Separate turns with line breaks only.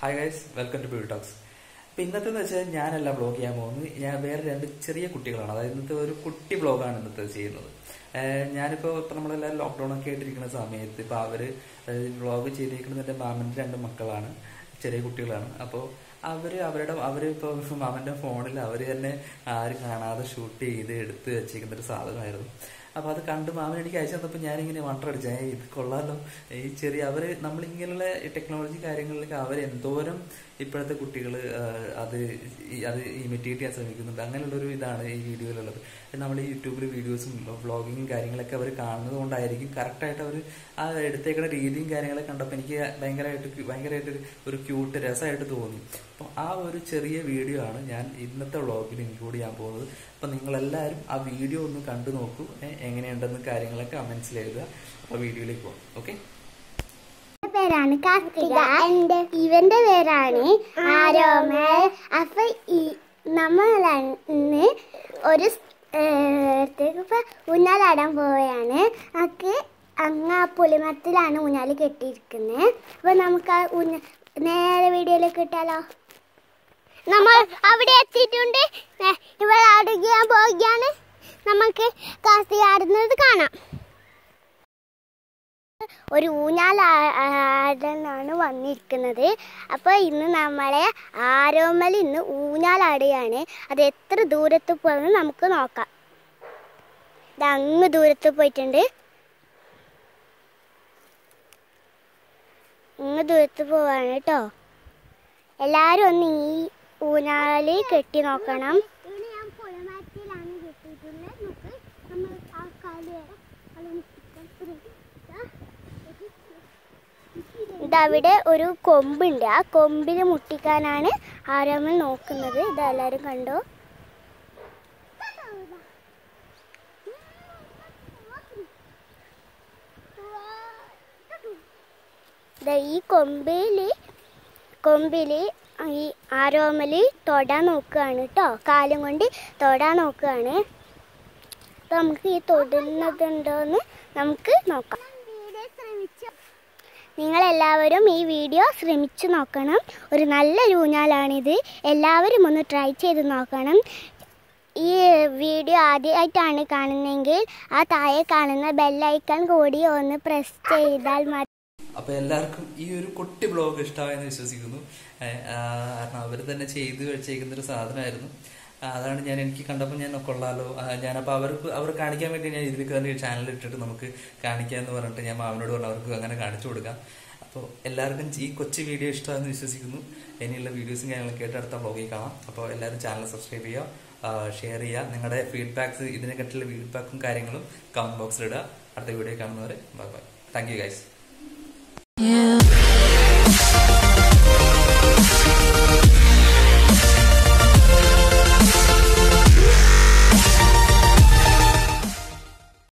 hi guys welcome to beauty talks അപ്പൊ ഇന്നത്തെ എന്ന് വെച്ചാൽ ഞാനല്ല ബ്ലോഗ് ചെയ്യാൻ പോകുന്നത് ഞാൻ വേറെ രണ്ട് ചെറിയ കുട്ടികളാണ് അതായത് ഇന്നത്തെ ഒരു കുട്ടി ബ്ലോഗാണ് ഇന്നത്തെ ചെയ്യുന്നത് ഏഹ് ഞാനിപ്പോ ഇപ്പൊ നമ്മളെല്ലാവരും ലോക്ക്ഡൌൺ ഒക്കെ ആയിട്ടിരിക്കുന്ന സമയത്ത് ഇപ്പൊ അവര് വ്ളോഗ് ചെയ്തിരിക്കുന്നത് എന്റെ മാമന്റെ രണ്ട് മക്കളാണ് ചെറിയ കുട്ടികളാണ് അപ്പോൾ അവര് അവരുടെ അവര് ഇപ്പൊ മാമന്റെ ഫോണിൽ അവര് തന്നെ ആരും കാണാതെ ഷൂട്ട് ചെയ്ത് എടുത്ത് വെച്ചേക്കുന്ന ഒരു സാധനമായിരുന്നു അപ്പൊ അത് കണ്ട് മാമൻ എനിക്ക് അയച്ചു തന്നപ്പോ ഞാനിങ്ങനെ വണ്ടടിച്ചു ഏ ഇത് കൊള്ളാലോ ഈ ചെറിയ അവര് നമ്മളിങ്ങനെയുള്ള ടെക്നോളജി കാര്യങ്ങളിലൊക്കെ അവർ എന്തോരം ഇപ്പോഴത്തെ കുട്ടികൾ അത് ഈ- അത് ഇമിറ്റേറ്റ് ചെയ്യാൻ ശ്രമിക്കുന്നുണ്ട് അങ്ങനെയുള്ള ഒരു ഇതാണ് ഈ വീഡിയോയിലുള്ളത് നമ്മൾ ഈ യൂട്യൂബിൽ വീഡിയോസും വ്ളോഗിങ്ങും കാര്യങ്ങളൊക്കെ അവർ കാണുന്നത് കൊണ്ടായിരിക്കും കറക്റ്റായിട്ട് അവർ ആ എടുത്തേക്കുന്ന രീതിയും കാര്യങ്ങളൊക്കെ കണ്ടപ്പോൾ എനിക്ക് ഭയങ്കരമായിട്ട് ഭയങ്കരമായിട്ട് ഒരു- ഒരു ക്യൂട്ട് രസമായിട്ട് തോന്നി അപ്പോൾ ആ ഒരു ചെറിയ വീഡിയോ ആണ് ഞാൻ ഇന്നത്തെ വ്ളോഗിൽ ഇൻക്ലൂഡ് ചെയ്യാൻ പോകുന്നത് അപ്പോൾ നിങ്ങളെല്ലാവരും ആ വീഡിയോ ഒന്ന് കണ്ടു നോക്കൂ ഏ, എങ്ങനെയുണ്ടെന്ന് കാര്യങ്ങളൊക്കെ കമന്റ്സിൽ എഴുതുക അപ്പോൾ വീഡിയോയിലേക്ക് പോകാം ഓക്കെ
എന്റെ പേരാണ് കാർത്തിക എന്റെ ഇവന്റെ പേരാണ് ആരോമൽ അപ്പൊ ഈ- നമ്മളന്ന് ഒരു സ്ഥലത്തേക്ക് ഇപ്പൊ ഊഞ്ഞാലാടാൻ പോവുകയാണ് നമുക്ക് അങ്ങ് ആ പുളിമരത്തിലാണ് ഊഞ്ഞാല് കെട്ടിയിരിക്കുന്നത് അപ്പൊ നമുക്ക് ആ ഊഞ്ഞ നേരെ വീഡിയോയിലേക്ക് ഇട്ടാലോ നമ്മൾ അവിടെ എത്തിയിട്ടുണ്ട് ഇവിടെ അടുക്കാൻ പോവുകയാണ് നമുക്ക് കാർത്തിക ആടുന്നത് കാണാം ഒരു ഊഞ്ഞാലാടാനാണ് വന്നിരിക്കുന്നത് അപ്പോൾ ഇന്ന് നമ്മളെ ആരോമൽ ഇന്ന് ഊഞ്ഞാലാടുകയാണ് അത് എത്ര ദൂരത്ത് പോകുന്നത് നമുക്ക് നോക്കാം ഇത് അങ്ങ് ദൂരത്ത് പോയിട്ടുണ്ട് അങ്ങ് ദൂരത്ത് പോവാണ് കേട്ടോ എല്ലാവരും ഒന്ന് ഈ ഊഞ്ഞാല് കെട്ടി നോക്കണം ഇതവിടെ ഒരു കൊമ്പുണ്ട് ആ കൊമ്പിൽ മുട്ടിക്കാനാണ് ആരോമൽ നോക്കുന്നത് ഇതെല്ലാവരും കണ്ടോ ദാ ഈ കൊമ്പില് കൊമ്പില് ഈ ആരോമല് തൊടാൻ നോക്കുകയാണ് കേട്ടോ കാലും കൊണ്ട് തൊടാൻ നോക്കുകയാണ് അപ്പൊ നമുക്ക് ഈ തൊടുന്നതുണ്ടോന്ന് നമുക്ക് നോക്കാം നിങ്ങളെല്ലാവരും ഈ വീഡിയോ ശ്രമിച്ചു നോക്കണം ഒരു നല്ല ഊഞ്ഞാലാണിത് എല്ലാവരും ഒന്ന് ട്രൈ ചെയ്ത് നോക്കണം ഈ വീഡിയോ ആദ്യമായിട്ടാണ് കാണുന്നതെങ്കിൽ ആ താഴെ കാണുന്ന ബെല്ലൈക്കൺ കൂടി ഒന്ന് പ്രസ് ചെയ്താൽ മതി
അപ്പൊ എല്ലാവർക്കും ഈ ഒരു കുട്ടി ബ്ലോഗ് ഇഷ്ടമായെന്ന് വിശ്വസിക്കുന്നു ഏ, ആ, കാരണം അവർ തന്നെ ചെയ്തു വെച്ചേക്കുന്ന ഒരു സാധനമായിരുന്നു ആ, അതാണ് ഞാൻ എനിക്ക് കണ്ടപ്പോൾ ഞാൻ കൊള്ളാലോ ആ, ഞാനപ്പോൾ അവർക്ക് അവർ കാണിക്കാൻ വേണ്ടി ഞാൻ ഇതിൽ കയറി ചാനൽ ഇട്ടിട്ട് നമുക്ക് കാണിക്കാന്ന് പറഞ്ഞിട്ട് ഞാൻ മാമനോട് പറഞ്ഞു അവർക്ക് അങ്ങനെ കാണിച്ചു കൊടുക്കാം അപ്പോൾ എല്ലാവർക്കും ഈ കൊച്ചു വീഡിയോ ഇഷ്ടമാണെന്ന് വിശ്വസിക്കുന്നു ഇനിയുള്ള വീഡിയോസും കാര്യങ്ങളൊക്കെ ആയിട്ട് അടുത്ത ബ്ലോഗിൽ കാണാം അപ്പോൾ എല്ലാവരും ചാനൽ സബ്സ്ക്രൈബ് ചെയ്യുക ഷെയർ ചെയ്യുക നിങ്ങളുടെ ഫീഡ്ബാക്സ് ഇതിനെ പറ്റിയുള്ള ഫീഡ്ബാക്കും കാര്യങ്ങളും കമന്റ് ബോക്സിൽ ഇടുക അടുത്ത വീഡിയോ കാണുന്നവരെ bye bye thank you guys
You